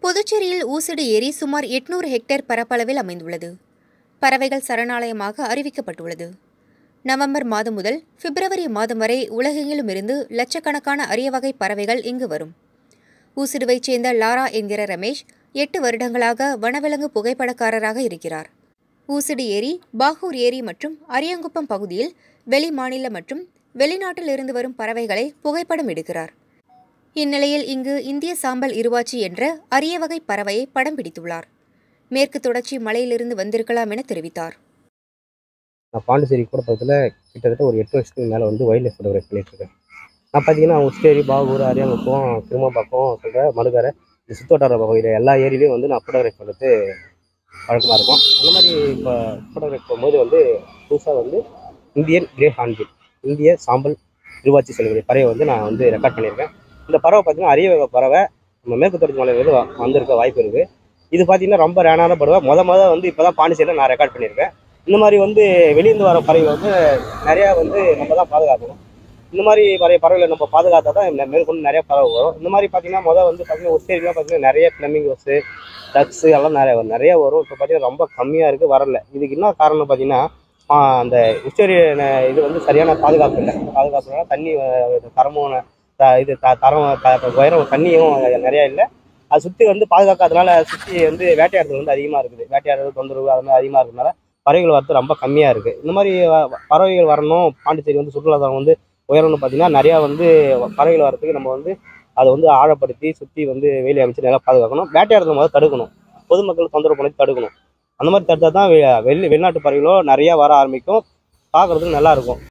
புதுச்சேரியில் ஊசுடு ஏரி சுமார் எட்நூறு ஹெக்டேர் பரப்பளவில் அமைந்துள்ளது பறவைகள் சரணாலயமாக அறிவிக்கப்பட்டுள்ளது நவம்பர் மாதம் முதல் பிப்ரவரி மாதம் வரை உலகெங்கிலும் இருந்து லட்சக்கணக்கான அரிய வகை பறவைகள் இங்கு வரும் ஊசுடுவைச் சேர்ந்த லாரா என்கிற ரமேஷ் எட்டு வருடங்களாக வனவிலங்கு புகைப்படக்காரராக இருக்கிறார் ஊசுடு ஏரி பாகூர் ஏரி மற்றும் அரியங்குப்பம் பகுதியில் வெளி மாநில மற்றும் வெளிநாட்டில் இருந்து வரும் பறவைகளை புகைப்படம் எடுக்கிறார் இந்நிலையில் இங்கு இந்திய சாம்பல் இருவாச்சி என்ற அரிய வகை பறவையை படம் பிடித்துள்ளார் மேற்கு தொடர்ச்சி மலையிலிருந்து வந்திருக்கலாம் என தெரிவித்தார் நான் பாண்டிச்சேரி கூட பக்கத்தில் கிட்டத்தட்ட ஒரு எட்டு வருஷத்துக்கு மேலே வந்து வைல்ட் லைஃப் ஃபோட்டோகிராஃபி பண்ணிட்டுருக்கேன் நான் பார்த்தீங்கன்னா உஸ்டேரி பாகூர் அரியாங்குப்பம் திருமம்பாக்கம் சொல்கிற மடுகரை இந்த சுத்தோட்டார பகுதியில் எல்லா ஏரியிலையும் வந்து நான் ஃபோட்டோகிராஃபி பண்ணுறது வழக்கமாக இருக்கும் அந்த மாதிரி இப்போ ஃபோட்டோகிராஃபி பண்ணும்போது வந்து புதுசாக வந்து இந்தியன் கிரே ஹான்பில் இந்திய சாம்பல் இருவாச்சி சொல்லக்கூடிய பறவை வந்து நான் வந்து ரெக்கார்ட் பண்ணியிருக்கேன் இந்த பறவை பார்த்தீங்கன்னா அரிய வகை பறவை நம்ம மேற்கு தொடர்ச்சி மலையிலிருந்து வ- வந்திருக்க வாய்ப்பு இருக்குது இது பார்த்தீங்கன்னா ரொம்ப ரேனான பறவை முத முத வந்து இப்போ தான் பாண்டிச்சேரியில் நான் ரெக்கார்ட் பண்ணியிருக்கேன் இந்த மாதிரி வந்து வெளியிருந்து வர பறவை வந்து நிறையா வந்து நம்ம தான் பாதுகாக்கணும் இந்த மாதிரி நிறைய பறவைகளை நம்ம பாதுகாத்தா தான் இந்த மேற்கொண்டு நிறைய பறவை வரும் இந்த மாதிரி பார்த்தீங்கன்னா முதல் வந்து பார்த்தீங்கன்னா ஒஸ்டேரிலாம் பார்த்தீங்கன்னா நிறைய ஃப்ளமிங் ஹவுஸு டக்ஸு எல்லாம் நிறைய வரும் நிறைய வரும் இப்போ பார்த்தீங்கன்னா ரொம்ப கம்மியாக இருக்குது வரல இதுக்கு என்ன காரணம் பார்த்தீங்கன்னா ஆ, அந்த உஸ்டேரி இது வந்து சரியான பாதுகாப்பு இல்லை பாதுகாப்புனால தண்ணி அஹ், தரமும் த- இது த தரம் த- உயரம் தண்ணியும் நிறையா இல்லை அது சுற்றி வந்து பாதுகாக்காதனால சுற்றி வந்து வேட்டையாடுறது வந்து அதிகமாக இருக்குது வேட்டையாடுறது தொந்தரவு அது மாதிரி அதிகமாக இருக்கிறதுனால பறவைகள் வரது ரொம்ப கம்மியாக இருக்குது இந்த மாதிரி வ- வ- பறவைகள் வரணும் பாண்டிச்சேரி வந்து சுற்றுலாத்தலம் வந்து உயரம்னு பார்த்தீங்கன்னா நிறையா வந்து பறவைகள் வரதுக்கு நம்ம வந்து அதை வந்து ஆழப்படுத்தி சுற்றி வந்து வேலி அமைச்சு நல்லா பாதுகாக்கணும் வேட்டையாடுறத முதல்ல தடுக்கணும் பொதுமக்கள் தொந்தரவு பண்ணி தடுக்கணும் அந்த மாதிரி தடுத்தா தான் வெ- வெளி வெளிநாட்டு பறவைகளோ நிறையா வர ஆரம்பிக்கும் பார்க்குறதுக்கு நல்லா இருக்கும்